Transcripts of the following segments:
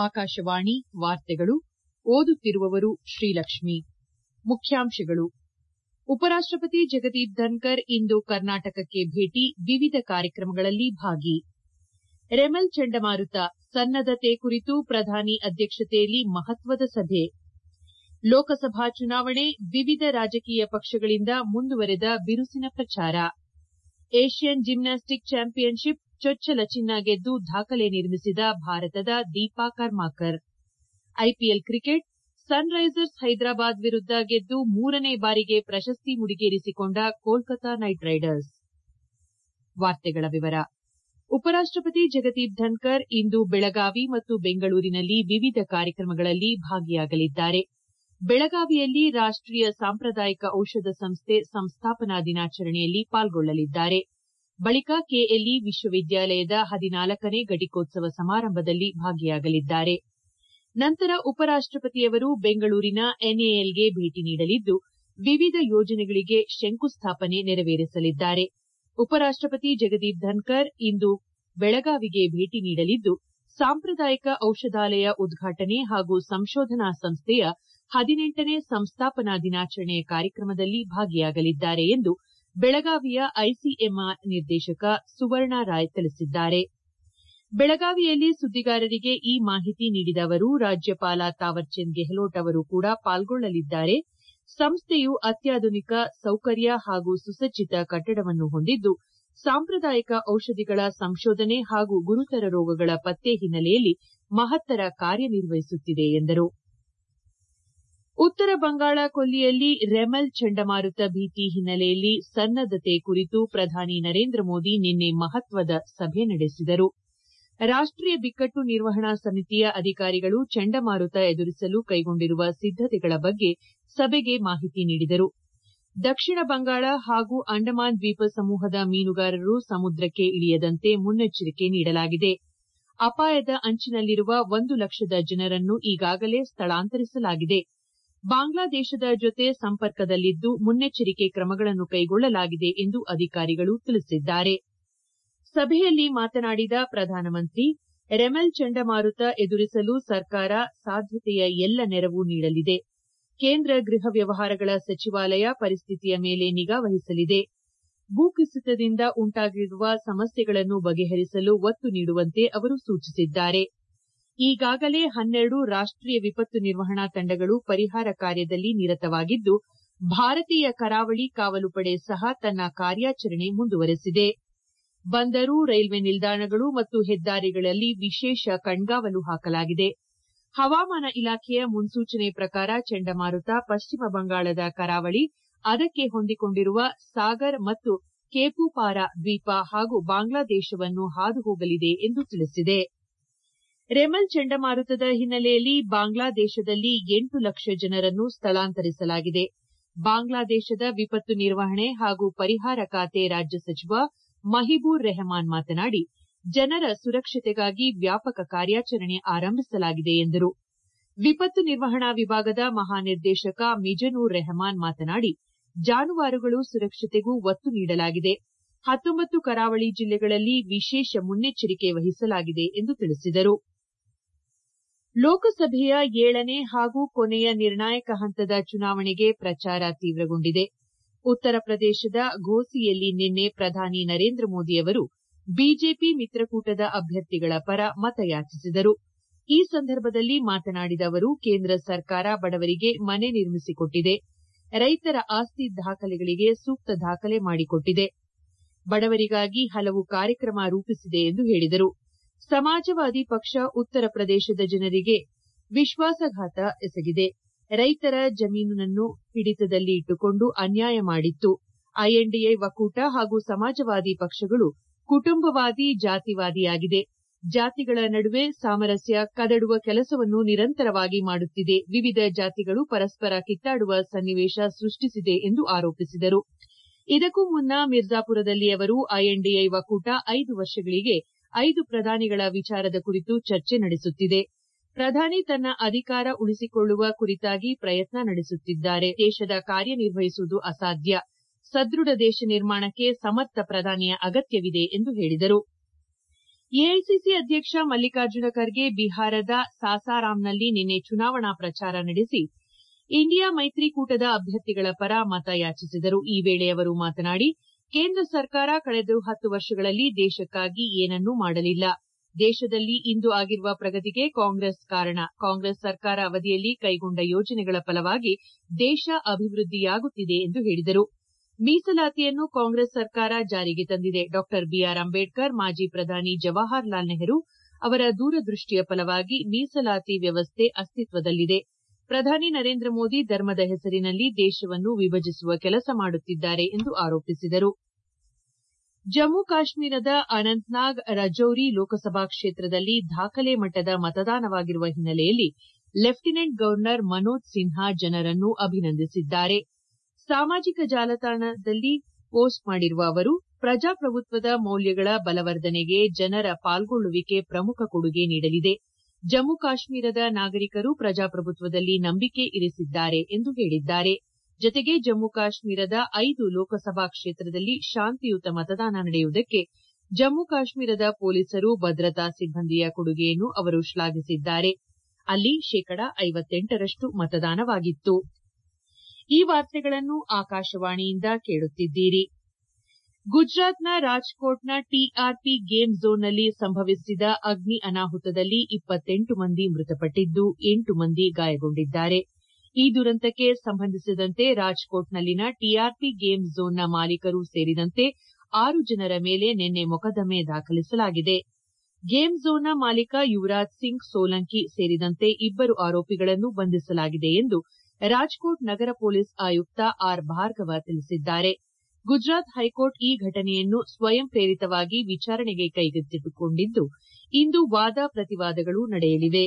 ಆಕಾಶವಾಣಿ ವಾರ್ತೆಗಳು ಓದುತ್ತಿರುವವರು ಶ್ರೀಲಕ್ಷ್ಮಿ ಮುಖ್ಯಾಂಶಗಳು ಉಪರಾಷ್ಟಪತಿ ಜಗದೀಪ್ ಧನ್ಕರ್ ಇಂದು ಕರ್ನಾಟಕಕ್ಕೆ ಭೇಟಿ ವಿವಿಧ ಕಾರ್ಯಕ್ರಮಗಳಲ್ಲಿ ಭಾಗಿ ರೆಮೆಲ್ ಚಂಡಮಾರುತ ಸನ್ನದ್ದತೆ ಕುರಿತು ಪ್ರಧಾನಿ ಅಧ್ಯಕ್ಷತೆಯಲ್ಲಿ ಮಹತ್ವದ ಸಭೆ ಲೋಕಸಭಾ ಚುನಾವಣೆ ವಿವಿಧ ರಾಜಕೀಯ ಪಕ್ಷಗಳಿಂದ ಮುಂದುವರೆದ ಬಿರುಸಿನ ಪ್ರಚಾರ ಏಷ್ಯನ್ ಜಿಮ್ನಾಸ್ಟಿಕ್ ಚಾಂಪಿಯನ್ಶಿಪ್ ಚೊಚ್ಚಲ ಚಿನ್ನ ಗೆದ್ದು ದಾಖಲೆ ನಿರ್ಮಿಸಿದ ಭಾರತದ Deepa Karmakar IPL cricket Sunrisers Hyderabad ವಿರುದ್ದ ಗೆದ್ದು ಮೂರನೇ ಬಾರಿಗೆ ಪ್ರಶಸ್ತಿ ಮುಡಿಗೇರಿಸಿಕೊಂಡ ಕೋಲ್ಕತಾ ನೈಟ್ ರೈಡರ್ಸ್ ಉಪರಾಷ್ಟಪತಿ ಜಗದೀಪ್ ಧನ್ಕರ್ ಇಂದು ಬೆಳಗಾವಿ ಮತ್ತು ಬೆಂಗಳೂರಿನಲ್ಲಿ ವಿವಿಧ ಕಾರ್ಯಕ್ರಮಗಳಲ್ಲಿ ಭಾಗಿಯಾಗಲಿದ್ದಾರೆ ಬೆಳಗಾವಿಯಲ್ಲಿ ರಾಷ್ಟೀಯ ಸಾಂಪ್ರದಾಯಿಕ ಔಷಧ ಸಂಸ್ಥೆ ಸಂಸ್ಥಾಪನಾ ದಿನಾಚರಣೆಯಲ್ಲಿ ಪಾಲ್ಗೊಳ್ಳಲಿದ್ದಾರೆ ಬಳಿಕ ಕೆಎಲ್ಇ ವಿಶ್ವವಿದ್ಯಾಲಯದ ಹದಿನಾಲ್ಕನೇ ಘಟಿಕೋತ್ಸವ ಸಮಾರಂಭದಲ್ಲಿ ಭಾಗಿಯಾಗಲಿದ್ದಾರೆ ನಂತರ ಉಪರಾಷ್ಟಪತಿಯವರು ಬೆಂಗಳೂರಿನ ಎನ್ಎಎಲ್ಗೆ ಭೇಟಿ ನೀಡಲಿದ್ದು ವಿವಿಧ ಯೋಜನೆಗಳಿಗೆ ಶಂಕುಸ್ಥಾಪನೆ ನೆರವೇರಿಸಲಿದ್ದಾರೆ ಉಪರಾಷ್ಟಪತಿ ಜಗದೀಪ್ ಧನ್ಕರ್ ಇಂದು ಬೆಳಗಾವಿಗೆ ಭೇಟಿ ನೀಡಲಿದ್ದು ಸಾಂಪ್ರದಾಯಿಕ ಔಷಧಾಲಯ ಉದ್ಘಾಟನೆ ಹಾಗೂ ಸಂಶೋಧನಾ ಸಂಸ್ಥೆಯ ಹದಿನೆಂಟನೇ ಸಂಸ್ಥಾಪನಾ ದಿನಾಚರಣೆಯ ಕಾರ್ಯಕ್ರಮದಲ್ಲಿ ಭಾಗಿಯಾಗಲಿದ್ದಾರೆ ಎಂದು ಬೆಳಗಾವಿಯ ಐಸಿಎಂಆರ್ ನಿರ್ದೇಶಕ ಸುವರ್ಣ ರಾಯ್ ತಿಳಿಸಿದ್ದಾರೆ ಬೆಳಗಾವಿಯಲ್ಲಿ ಸುದ್ದಿಗಾರರಿಗೆ ಈ ಮಾಹಿತಿ ನೀಡಿದ ಅವರು ರಾಜ್ಯಪಾಲ ತಾವರ್ಚಂದ್ ಗೆಹ್ಲೋಟ್ ಅವರು ಕೂಡ ಪಾಲ್ಗೊಳ್ಳಲಿದ್ದಾರೆ ಸಂಸ್ಥೆಯು ಅತ್ಯಾಧುನಿಕ ಸೌಕರ್ಯ ಹಾಗೂ ಸುಸಜ್ಜಿತ ಕಟ್ಟಡವನ್ನು ಹೊಂದಿದ್ದು ಸಾಂಪ್ರದಾಯಿಕ ಔಷಧಿಗಳ ಸಂಶೋಧನೆ ಹಾಗೂ ಗುರುತರ ರೋಗಗಳ ಪತ್ತೆ ಹಿನ್ನೆಲೆಯಲ್ಲಿ ಮಹತ್ತರ ಕಾರ್ಯನಿರ್ವಹಿಸುತ್ತಿದೆ ಎಂದರು ಉತ್ತರ ಬಂಗಾಳ ಕೊಲ್ಲಿಯಲ್ಲಿ ರೆಮಲ್ ಚಂಡಮಾರುತ ಭೀತಿ ಹಿನ್ನೆಲೆಯಲ್ಲಿ ಸನ್ನದ್ದತೆ ಕುರಿತು ಪ್ರಧಾನಿ ನರೇಂದ್ರ ಮೋದಿ ನಿನ್ನೆ ಮಹತ್ವದ ಸಭೆ ನಡೆಸಿದರು ರಾಷ್ಟೀಯ ಬಿಕ್ಕಟ್ಟು ನಿರ್ವಹಣಾ ಸಮಿತಿಯ ಅಧಿಕಾರಿಗಳು ಚಂಡಮಾರುತ ಎದುರಿಸಲು ಕೈಗೊಂಡಿರುವ ಸಿದ್ದತೆಗಳ ಬಗ್ಗೆ ಸಭೆಗೆ ಮಾಹಿತಿ ನೀಡಿದರು ದಕ್ಷಿಣ ಬಂಗಾಳ ಹಾಗೂ ಅಂಡಮಾನ್ ದ್ವೀಪ ಸಮೂಹದ ಮೀನುಗಾರರು ಸಮುದ್ರಕ್ಕೆ ಇಳಿಯದಂತೆ ಮುನ್ನೆಚ್ಚರಿಕೆ ನೀಡಲಾಗಿದೆ ಅಪಾಯದ ಅಂಚಿನಲ್ಲಿರುವ ಒಂದು ಲಕ್ಷದ ಜನರನ್ನು ಈಗಾಗಲೇ ಸ್ಥಳಾಂತರಿಸಲಾಗಿದೆ ಬಾಂಗ್ಲಾದೇಶದ ಜೊತೆ ಸಂಪರ್ಕದಲ್ಲಿದ್ದು ಮುನ್ನೆಚ್ಚರಿಕೆ ಕ್ರಮಗಳನ್ನು ಕೈಗೊಳ್ಳಲಾಗಿದೆ ಎಂದು ಅಧಿಕಾರಿಗಳು ತಿಳಿಸಿದ್ದಾರೆ ಸಭೆಯಲ್ಲಿ ಮಾತನಾಡಿದ ಪ್ರಧಾನಮಂತ್ರಿ ರೆಮೆಲ್ ಚಂಡಮಾರುತ ಎದುರಿಸಲು ಸರ್ಕಾರ ಸಾಧ್ಯತೆಯ ಎಲ್ಲ ನೆರವು ನೀಡಲಿದೆ ಕೇಂದ್ರ ಗೃಹ ವ್ಯವಹಾರಗಳ ಸಚಿವಾಲಯ ಪರಿಸ್ಥಿತಿಯ ಮೇಲೆ ನಿಗಾ ವಹಿಸಲಿದೆ ಭೂಕುಸಿತದಿಂದ ಉಂಟಾಗಿರುವ ಸಮಸ್ಯೆಗಳನ್ನು ಬಗೆಹರಿಸಲು ಒತ್ತು ನೀಡುವಂತೆ ಅವರು ಸೂಚಿಸಿದ್ದಾರೆ ಈಗಾಗಲೇ ಹನ್ನೆರಡು ರಾಷ್ಟೀಯ ವಿಪತ್ತು ನಿರ್ವಹಣಾ ತಂಡಗಳು ಪರಿಹಾರ ಕಾರ್ಯದಲ್ಲಿ ನಿರತವಾಗಿದ್ದು ಭಾರತೀಯ ಕರಾವಳಿ ಕಾವಲು ಪಡೆ ಸಹ ತನ್ನ ಕಾರ್ಯಾಚರಣೆ ಮುಂದುವರೆಸಿದೆ ಬಂದರು ರೈಲ್ವೆ ನಿಲ್ದಾಣಗಳು ಮತ್ತು ಹೆದ್ದಾರಿಗಳಲ್ಲಿ ವಿಶೇಷ ಕಣ್ಗಾವಲು ಹಾಕಲಾಗಿದೆ ಹವಾಮಾನ ಇಲಾಖೆಯ ಮುನ್ಸೂಚನೆ ಪ್ರಕಾರ ಚಂಡಮಾರುತ ಪಶ್ಚಿಮ ಬಂಗಾಳದ ಕರಾವಳಿ ಅದಕ್ಕೆ ಹೊಂದಿಕೊಂಡಿರುವ ಸಾಗರ್ ಮತ್ತು ಕೇಪುಪಾರಾ ದ್ವೀಪ ಹಾಗೂ ಬಾಂಗ್ಲಾದೇಶವನ್ನು ಹಾದು ಹೋಗಲಿದೆ ಎಂದು ತಿಳಿಸಿದೆ ರೆಮಲ್ ಚಂಡಮಾರುತದ ಹಿನ್ನೆಲೆಯಲ್ಲಿ ಬಾಂಗ್ಲಾದೇಶದಲ್ಲಿ ಎಂಟು ಲಕ್ಷ ಜನರನ್ನು ಸ್ಥಳಾಂತರಿಸಲಾಗಿದೆ ಬಾಂಗ್ಲಾದೇಶದ ವಿಪತ್ತು ನಿರ್ವಹಣೆ ಹಾಗೂ ಪರಿಹಾರ ಖಾತೆ ರಾಜ್ಯ ಸಚಿವ ಮಹಿಬೂರ್ ರೆಹಮಾನ್ ಮಾತನಾಡಿ ಜನರ ಸುರಕ್ಷತೆಗಾಗಿ ವ್ಯಾಪಕ ಕಾರ್ಯಾಚರಣೆ ಆರಂಭಿಸಲಾಗಿದೆ ಎಂದರು ವಿಪತ್ತು ನಿರ್ವಹಣಾ ವಿಭಾಗದ ಮಹಾನಿರ್ದೇಶಕ ಮಿಜನೂರ್ ರೆಹಮಾನ್ ಮಾತನಾಡಿ ಜಾನುವಾರುಗಳ ಸುರಕ್ಷತೆಗೂ ಒತ್ತು ನೀಡಲಾಗಿದೆ ಹತ್ತೊಂಬತ್ತು ಕರಾವಳಿ ಜಿಲ್ಲೆಗಳಲ್ಲಿ ವಿಶೇಷ ಮುನ್ನೆಚ್ಚರಿಕೆ ವಹಿಸಲಾಗಿದೆ ಎಂದು ತಿಳಿಸಿದರು ಲೋಕಸಭೆಯ ಏಳನೇ ಹಾಗೂ ಕೊನೆಯ ನಿರ್ಣಾಯಕ ಹಂತದ ಚುನಾವಣೆಗೆ ಪ್ರಚಾರ ತೀವ್ರಗೊಂಡಿದೆ ಉತ್ತರ ಪ್ರದೇಶದ ಘೋಸಿಯಲ್ಲಿ ನಿನ್ನೆ ಪ್ರಧಾನಿ ನರೇಂದ್ರ ಮೋದಿ ಅವರು ಬಿಜೆಪಿ ಮಿತ್ರಕೂಟದ ಅಭ್ಯರ್ಥಿಗಳ ಪರ ಮತಯಾಚಿಸಿದರು ಈ ಸಂದರ್ಭದಲ್ಲಿ ಮಾತನಾಡಿದ ಅವರು ಕೇಂದ್ರ ಸರ್ಕಾರ ಬಡವರಿಗೆ ಮನೆ ನಿರ್ಮಿಸಿಕೊಟ್ಟಿದೆ ರೈತರ ಆಸ್ತಿ ದಾಖಲೆಗಳಿಗೆ ಸೂಕ್ತ ದಾಖಲೆ ಮಾಡಿಕೊಟ್ಟಿದೆ ಬಡವರಿಗಾಗಿ ಹಲವು ಕಾರ್ಯಕ್ರಮ ರೂಪಿಸಿದೆ ಎಂದು ಹೇಳಿದರು ಸಮಾಜವಾದಿ ಪಕ್ಷ ಉತ್ತರ ಪ್ರದೇಶದ ಜನರಿಗೆ ವಿಶ್ವಾಸಘಾತ ಎಸಗಿದೆ ರೈತರ ಜಮೀನನ್ನು ಹಿಡಿತದಲ್ಲಿ ಇಟ್ಟುಕೊಂಡು ಅನ್ಯಾಯ ಮಾಡಿತ್ತು ಐಎನ್ಡಿಎ ಒಕ್ಕೂಟ ಹಾಗೂ ಸಮಾಜವಾದಿ ಪಕ್ಷಗಳು ಕುಟುಂಬವಾದಿ ಜಾತಿವಾದಿಯಾಗಿದೆ ಜಾತಿಗಳ ನಡುವೆ ಸಾಮರಸ್ಯ ಕದಡುವ ಕೆಲಸವನ್ನು ನಿರಂತರವಾಗಿ ಮಾಡುತ್ತಿದೆ ವಿವಿಧ ಜಾತಿಗಳು ಪರಸ್ಪರ ಕಿತ್ತಾಡುವ ಸನ್ನಿವೇಶ ಸೃಷ್ಟಿಸಿದೆ ಎಂದು ಆರೋಪಿಸಿದರು ಇದಕ್ಕೂ ಮುನ್ನ ಮಿರ್ಜಾಪುರದಲ್ಲಿ ಅವರು ಐಎನ್ಡಿಎ ಒಕ್ಕೂಟ ಐದು ವರ್ಷಗಳಿಗೆ ಐದು ಪ್ರಧಾನಿಗಳ ವಿಚಾರದ ಕುರಿತು ಚರ್ಚೆ ನಡೆಸುತ್ತಿದೆ ಪ್ರಧಾನಿ ತನ್ನ ಅಧಿಕಾರ ಉಳಿಸಿಕೊಳ್ಳುವ ಕುರಿತಾಗಿ ಪ್ರಯತ್ನ ನಡೆಸುತ್ತಿದ್ದಾರೆ ದೇಶದ ಕಾರ್ಯನಿರ್ವಹಿಸುವುದು ಅಸಾಧ್ಯ ಸದೃಢ ದೇಶ ನಿರ್ಮಾಣಕ್ಕೆ ಸಮರ್ಥ ಪ್ರಧಾನಿಯ ಅಗತ್ಯವಿದೆ ಎಂದು ಹೇಳಿದರು ಎಐಸಿಸಿ ಅಧ್ಯಕ್ಷ ಮಲ್ಲಿಕಾರ್ಜುನ ಖರ್ಗೆ ಬಿಹಾರದ ಸಾಸಾರಾಂನಲ್ಲಿ ನಿನ್ನೆ ಚುನಾವಣಾ ಪ್ರಚಾರ ನಡೆಸಿ ಇಂಡಿಯಾ ಮೈತ್ರಿಕೂಟದ ಅಭ್ಯರ್ಥಿಗಳ ಪರ ಮತ ಯಾಚಿಸಿದರು ಈ ವೇಳೆ ಅವರು ಮಾತನಾಡಿ ಕೇಂದ್ರ ಸರ್ಕಾರ ಕಳೆದ ಹತ್ತು ವರ್ಷಗಳಲ್ಲಿ ದೇಶಕ್ಕಾಗಿ ಏನನ್ನೂ ಮಾಡಲಿಲ್ಲ ದೇಶದಲ್ಲಿ ಇಂದು ಆಗಿರುವ ಪ್ರಗತಿಗೆ ಕಾಂಗ್ರೆಸ್ ಕಾರಣ ಕಾಂಗ್ರೆಸ್ ಸರ್ಕಾರ ಅವಧಿಯಲ್ಲಿ ಕೈಗೊಂಡ ಯೋಜನೆಗಳ ಫಲವಾಗಿ ದೇಶ ಅಭಿವೃದ್ಧಿಯಾಗುತ್ತಿದೆ ಎಂದು ಹೇಳಿದರು ಮೀಸಲಾತಿಯನ್ನು ಕಾಂಗ್ರೆಸ್ ಸರ್ಕಾರ ಜಾರಿಗೆ ತಂದಿದೆ ಡಾ ಬಿಆರ್ ಅಂಬೇಡ್ಕರ್ ಮಾಜಿ ಪ್ರಧಾನಿ ಜವಾಹರಲಾಲ್ ನೆಹರು ಅವರ ದೂರದೃಷ್ಟಿಯ ಫಲವಾಗಿ ಮೀಸಲಾತಿ ವ್ಯವಸ್ಥೆ ಅಸ್ತಿತ್ವದಲ್ಲಿದೆ ಪ್ರಧಾನಿ ನರೇಂದ್ರ ಮೋದಿ ಧರ್ಮದ ಹೆಸರಿನಲ್ಲಿ ದೇಶವನ್ನು ವಿಭಜಿಸುವ ಕೆಲಸ ಮಾಡುತ್ತಿದ್ದಾರೆ ಎಂದು ಆರೋಪಿಸಿದರು ಜಮ್ಮು ಕಾಶ್ಮೀರದ ಅನಂತನಾಗ್ ರಜೌರಿ ಲೋಕಸಭಾ ಕ್ಷೇತ್ರದಲ್ಲಿ ದಾಖಲೆ ಮಟ್ಟದ ಮತದಾನವಾಗಿರುವ ಹಿನ್ನೆಲೆಯಲ್ಲಿ ಲೆಫ್ಟಿನೆಂಟ್ ಗವರ್ನರ್ ಮನೋಜ್ ಸಿನ್ಹಾ ಜನರನ್ನು ಅಭಿನಂದಿಸಿದ್ದಾರೆ ಸಾಮಾಜಿಕ ಜಾಲತಾಣದಲ್ಲಿ ಪೋಸ್ಟ್ ಮಾಡಿರುವ ಅವರು ಪ್ರಜಾಪ್ರಭುತ್ವದ ಮೌಲ್ಯಗಳ ಬಲವರ್ಧನೆಗೆ ಜನರ ಪಾಲ್ಗೊಳ್ಳುವಿಕೆ ಪ್ರಮುಖ ಕೊಡುಗೆ ನೀಡಲಿದೆ ಜಮ್ಮು ಕಾಶ್ಮೀರದ ನಾಗರಿಕರು ಪ್ರಜಾಪ್ರಭುತ್ವದಲ್ಲಿ ನಂಬಿಕೆ ಇರಿಸಿದ್ದಾರೆ ಎಂದು ಹೇಳಿದ್ದಾರೆ ಜತೆಗೆ ಜಮ್ಮು ಕಾಶ್ಮೀರದ ಐದು ಲೋಕಸಭಾ ಕ್ಷೇತ್ರದಲ್ಲಿ ಶಾಂತಿಯುತ ಮತದಾನ ನಡೆಯುವುದಕ್ಕೆ ಜಮ್ಮು ಕಾಶ್ಮೀರದ ಪೊಲೀಸರು ಭದ್ರತಾ ಸಿಬ್ಬಂದಿಯ ಕೊಡುಗೆಯನ್ನು ಅವರು ಶ್ಲಾಘಿಸಿದ್ದಾರೆ ಅಲ್ಲಿ ಶೇಕಡಾ ಐವತ್ತೆಂಟರಷ್ಟು ಮತದಾನವಾಗಿತ್ತು ಈ ವಾರ್ತೆಗಳನ್ನು ಆಕಾಶವಾಣಿಯಿಂದ ಕೇಳುತ್ತಿದ್ದೀರಿ ಗುಜರಾತ್ನ ರಾಜ್ಕೋಟ್ನ ಟಿಆರ್ಪಿ ಗೇಮ್ ಝೋನ್ನಲ್ಲಿ ಸಂಭವಿಸಿದ ಅಗ್ನಿ ಅನಾಹುತದಲ್ಲಿ ಇಪ್ಪತ್ತೆಂಟು ಮಂದಿ ಮೃತಪಟ್ಟಿದ್ದು ಎಂಟು ಮಂದಿ ಗಾಯಗೊಂಡಿದ್ದಾರೆ ಈ ದುರಂತಕ್ಕೆ ಸಂಬಂಧಿಸಿದಂತೆ ರಾಜ್ಕೋಟ್ನಲ್ಲಿನ ಟಿಆರ್ಪಿ ಗೇಮ್ ಝೋನ್ನ ಮಾಲೀಕರು ಸೇರಿದಂತೆ ಆರು ಜನರ ಮೇಲೆ ನಿನ್ನೆ ಮೊಕದ್ದಮೆ ದಾಖಲಿಸಲಾಗಿದೆ ಗೇಮ್ ಝೋನ್ನ ಮಾಲೀಕ ಯುವರಾಜ್ ಸಿಂಗ್ ಸೋಲಂಕಿ ಸೇರಿದಂತೆ ಇಬ್ಬರು ಆರೋಪಿಗಳನ್ನು ಬಂಧಿಸಲಾಗಿದೆ ಎಂದು ರಾಜ್ಕೋಟ್ ನಗರ ಪೊಲೀಸ್ ಆಯುಕ್ತ ಆರ್ ಭಾರ್ಗವ ತಿಳಿಸಿದ್ದಾರೆ ಗುಜರಾತ್ ಹೈಕೋರ್ಟ್ ಈ ಘಟನೆಯನ್ನು ಸ್ವಯಂ ಪ್ರೇರಿತವಾಗಿ ವಿಚಾರಣೆಗೆ ಕೈಗೆತ್ತಿಕೊಂಡಿದ್ದು ಇಂದು ವಾದ ಪ್ರತಿವಾದಗಳು ನಡೆಯಲಿವೆ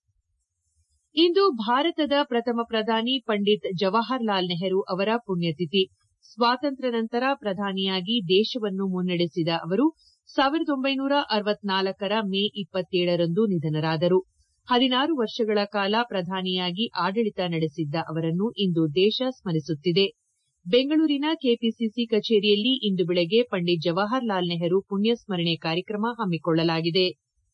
ಇಂದು ಭಾರತದ ಪ್ರಥಮ ಪ್ರಧಾನಿ ಪಂಡಿತ್ ಜವಾಹರಲಾಲ್ ನೆಹರು ಅವರ ಪುಣ್ಯತಿಥಿ ಸ್ವಾತಂತ್ರ್ಯ ನಂತರ ಪ್ರಧಾನಿಯಾಗಿ ದೇಶವನ್ನು ಮುನ್ನಡೆಸಿದ ಅವರು ಸಾವಿರದ ಒಂಬೈನೂರ ಅರವತ್ನಾಲ್ಕರ ಮೇ ಇಪ್ಪತ್ತೇಳರಂದು ನಿಧನರಾದರು ಹದಿನಾರು ವರ್ಷಗಳ ಕಾಲ ಪ್ರಧಾನಿಯಾಗಿ ಆಡಳಿತ ನಡೆಸಿದ್ದ ಅವರನ್ನು ಇಂದು ದೇಶ ಸ್ಮರಿಸುತ್ತಿದೆ ಬೆಂಗಳೂರಿನ ಕೆಪಿಸಿಸಿ ಕಚೇರಿಯಲ್ಲಿ ಇಂದು ಬೆಳಗ್ಗೆ ಪಂಡಿತ್ ಜವಾಹರಲಾಲ್ ನೆಹರು ಪುಣ್ಯಸ್ಮರಣೆ ಕಾರ್ಯಕ್ರಮ ಹಮ್ಮಿಕೊಳ್ಳಲಾಗಿದೆ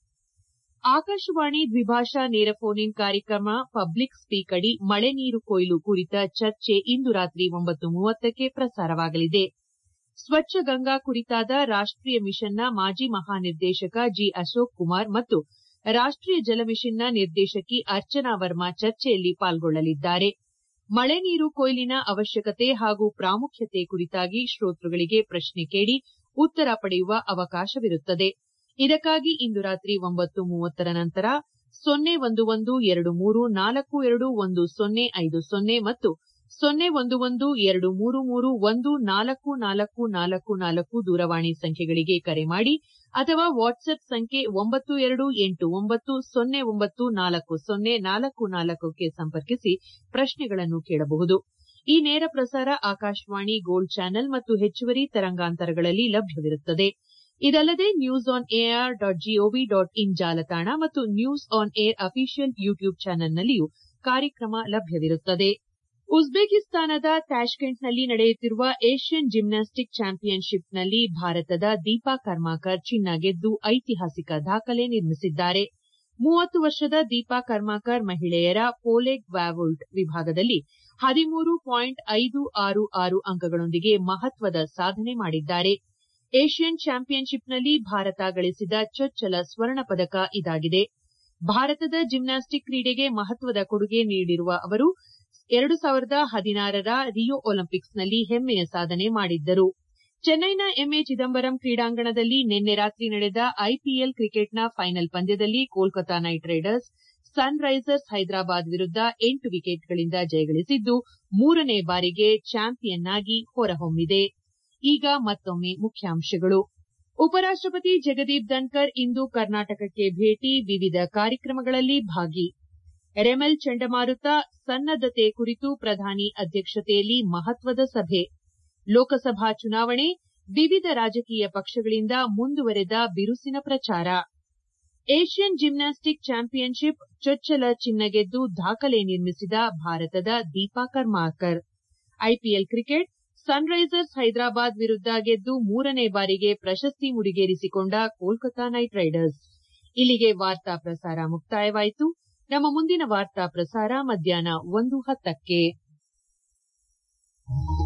ಆಕಾಶವಾಣಿ ದ್ವಿಭಾಷಾ ನೇರ ಫೋನ್ ಇನ್ ಕಾರ್ಯಕ್ರಮ ಪಬ್ಲಿಕ್ ಸ್ಪೀಕ್ ಅಡಿ ಮಳೆ ನೀರು ಕೊಯ್ಲು ಕುರಿತ ಚರ್ಚೆ ಇಂದು ರಾತ್ರಿ ಒಂಬತ್ತು ಮೂವತ್ತಕ್ಕೆ ಪ್ರಸಾರವಾಗಲಿದೆ ಸ್ವಚ್ಛ ಗಂಗಾ ಕುರಿತಾದ ರಾಷ್ಟೀಯ ಮಿಷನ್ನ ಮಾಜಿ ಮಹಾನಿರ್ದೇಶಕ ಜಿ ಅಶೋಕ್ ಕುಮಾರ್ ಮತ್ತು ರಾಷ್ಟೀಯ ಜಲ ಮಿಷನ್ನ ನಿರ್ದೇಶಕಿ ಅರ್ಚನಾ ವರ್ಮಾ ಚರ್ಚೆಯಲ್ಲಿ ಪಾಲ್ಗೊಳ್ಳಲಿದ್ದಾರೆ ಮಳೆ ನೀರು ಕೊಯ್ಲಿನ ಅವಶ್ಯಕತೆ ಹಾಗೂ ಪ್ರಾಮುಖ್ಯತೆ ಕುರಿತಾಗಿ ಶ್ರೋತೃಗಳಿಗೆ ಪ್ರಶ್ನೆ ಕೇಳಿ ಉತ್ತರ ಪಡೆಯುವ ಅವಕಾಶವಿರುತ್ತದೆ ಇದಕ್ಕಾಗಿ ಇಂದು ರಾತ್ರಿ ಒಂಬತ್ತು ಮೂವತ್ತರ ನಂತರ ಸೊನ್ನೆ ಒಂದು ಒಂದು ಎರಡು ಮೂರು ನಾಲ್ಕು ಎರಡು ಒಂದು ಸೊನ್ನೆ ಐದು ಸೊನ್ನೆ ಮತ್ತು ಸೊನ್ನೆ ಒಂದು ಒಂದು ಎರಡು ಮೂರು ಮೂರು ಒಂದು ನಾಲ್ಕು ನಾಲ್ಕು ನಾಲ್ಕು ನಾಲ್ಕು ದೂರವಾಣಿ ಸಂಖ್ಯೆಗಳಿಗೆ ಕರೆ ಮಾಡಿ ಅಥವಾ ವಾಟ್ಸ್ಆಪ್ ಸಂಖ್ಯೆ ಒಂಬತ್ತು ಎರಡು ಎಂಟು ಒಂಬತ್ತು ಸೊನ್ನೆ ಒಂಬತ್ತು ನಾಲ್ಕು ಸೊನ್ನೆ ನಾಲ್ಕು ನಾಲ್ಕಕ್ಕೆ ಸಂಪರ್ಕಿಸಿ ಪ್ರಶ್ನೆಗಳನ್ನು ಕೇಳಬಹುದು ಈ ನೇರ ಪ್ರಸಾರ ಆಕಾಶವಾಣಿ ಗೋಲ್ಡ್ ಚಾನೆಲ್ ಮತ್ತು ಹೆಚ್ಚುವರಿ ತರಂಗಾಂತರಗಳಲ್ಲಿ ಲಭ್ಯವಿರುತ್ತದೆ ಇದಲ್ಲದೆ news on air dot G O V dot in ಜಾಲತಾಣ ಮತ್ತು news on air official YouTube ಚಾನೆಲ್ನಲ್ಲಿಯೂ ಕಾರ್ಯಕ್ರಮ ಲಭ್ಯವಿರುತ್ತದೆ ಉಜ್ಬೇಕಿಸ್ತಾನದ ತಾಷ್ಕೆಂಟ್ನಲ್ಲಿ ನಡೆಯುತ್ತಿರುವ ಏಷ್ಯನ್ ಜಿಮ್ನಾಸ್ಟಿಕ್ ಚಾಂಪಿಯನ್ಶಿಪ್ನಲ್ಲಿ ಭಾರತದ ದೀಪಾ ಕರ್ಮಾಕರ್ ಚಿನ್ನ ಗೆದ್ದು ಐತಿಹಾಸಿಕ ದಾಖಲೆ ನಿರ್ಮಿಸಿದ್ದಾರೆ ಮೂವತ್ತು ವರ್ಷದ ದೀಪಾ ಕರ್ಮಾಕರ್ ಮಹಿಳೆಯರ ಪೋಲೆಗ್ ವ್ಯಾವೋಲ್ಟ್ ವಿಭಾಗದಲ್ಲಿ ಹದಿಮೂರು ಪಾಯಿಂಟ್ ಐದು ಆರು ಆರು ಅಂಕಗಳೊಂದಿಗೆ ಮಹತ್ವದ ಸಾಧನೆ ಮಾಡಿದ್ದಾರೆ ಏಷ್ಯನ್ ಚಾಂಪಿಯನ್ಶಿಪ್ನಲ್ಲಿ ಭಾರತ ಗಳಿಸಿದ ಚೊಚ್ಚಲ ಸ್ವರ್ಣ ಪದಕ ಇದಾಗಿದೆ ಭಾರತದ ಜಿಮ್ನಾಸ್ಟಿಕ್ ಕ್ರೀಡೆಗೆ ಮಹತ್ವದ ಕೊಡುಗೆ ನೀಡಿರುವ ಅವರು ಎರಡು ಸಾವಿರದ ಹದಿನಾರರ ರಿಯೋ ಒಲಿಂಪಿಕ್ಸ್ನಲ್ಲಿ ಹೆಮ್ಮೆಯ ಸಾಧನೆ ಮಾಡಿದ್ದರು ಚೆನ್ನೈನ ಎಂಎ ಚಿದಂಬರಂ ಕ್ರೀಡಾಂಗಣದಲ್ಲಿ ನಿನ್ನೆ ರಾತ್ರಿ ನಡೆದ ಐಪಿಎಲ್ ಕ್ರಿಕೆಟ್ನ ಫೈನಲ್ ಪಂದ್ಯದಲ್ಲಿ Kolkata knight riders Sunrisers Hyderabad ವಿರುದ್ದ ಎಂಟು ವಿಕೆಟ್ಗಳಿಂದ ಜಯಗಳಿಸಿದ್ದು ಮೂರನೇ ಬಾರಿಗೆ ಚಾಂಪಿಯನ್ ಆಗಿ ಹೊರಹೊಮ್ಮಿದೆ ಈಗ ಮತ್ತೊಮ್ಮೆ ಮುಖ್ಯಾಂಶಗಳು ಉಪರಾಷ್ಟಪತಿ ಜಗದೀಪ್ ಧನ್ಕರ್ ಇಂದು ಕರ್ನಾಟಕಕ್ಕೆ ಭೇಟಿ ವಿವಿಧ ಕಾರ್ಯಕ್ರಮಗಳಲ್ಲಿ ಭಾಗಿ ರೆಮೆಲ್ ಚಂಡಮಾರುತ ಸನ್ನದ್ದತೆ ಕುರಿತು ಪ್ರಧಾನಿ ಅಧ್ಯಕ್ಷತೆಯಲ್ಲಿ ಮಹತ್ವದ ಸಭೆ ಲೋಕಸಭಾ ಚುನಾವಣೆ ವಿವಿಧ ರಾಜಕೀಯ ಪಕ್ಷಗಳಿಂದ ಮುಂದುವರೆದ ಬಿರುಸಿನ ಪ್ರಚಾರ ಏಷ್ಯನ್ ಜಿಮ್ನಾಸ್ಟಿಕ್ ಚಾಂಪಿಯನ್ಶಿಪ್ ಚೊಚ್ಚಲ ಚಿನ್ನ ಗೆದ್ದು ದಾಖಲೆ ನಿರ್ಮಿಸಿದ ಭಾರತದ Deepa Karmakar IPL cricket Sunrisers Hyderabad ವಿರುದ್ಧ ಗೆದ್ದು ಮೂರನೇ ಬಾರಿಗೆ ಪ್ರಶಸ್ತಿ ಮುಡಿಗೇರಿಸಿಕೊಂಡ ಕೋಲ್ಕತಾ ನೈಟ್ ರೈಡರ್ಸ್ ಇಲ್ಲಿಗೆ ವಾರ್ತಾ ಪ್ರಸಾರ ಮುಕ್ತಾಯವಾಯಿತು ನಮ್ಮ ಮುಂದಿನ ವಾರ್ತಾ ಪ್ರಸಾರ ಮಧ್ಯಾಹ್ನ ಒಂದು ಹತ್ತಕ್ಕೆ